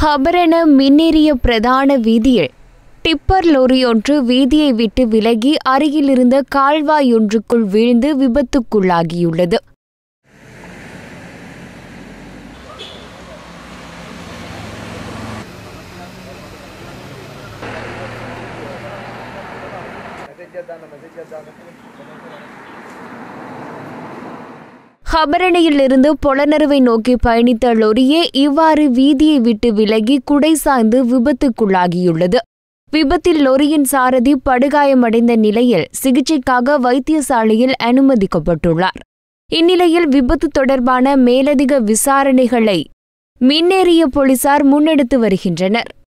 ஹபரண மின்னேறிய பிரதான வீதியில் டிப்பர் லொரியொன்று வீதியை விட்டு விலகி அருகிலிருந்த கால்வாயொன்றுக்குள் வீழ்ந்து விபத்துக்குள்ளாகியுள்ளது ஹபரணையிலிருந்து பொலனறுவை நோக்கி பயணித்த லொரியே இவ்வாறு வீதியை விட்டு விலகி குடை சாய்ந்து விபத்துக்குள்ளாகியுள்ளது விபத்தில் லொரியின் சாரதி படுகாயமடைந்த நிலையில் சிகிச்சைக்காக வைத்தியசாலையில் அனுமதிக்கப்பட்டுள்ளார் இந்நிலையில் விபத்து தொடர்பான மேலதிக விசாரணைகளை மின்னேறிய போலீசார் முன்னெடுத்து வருகின்றனர்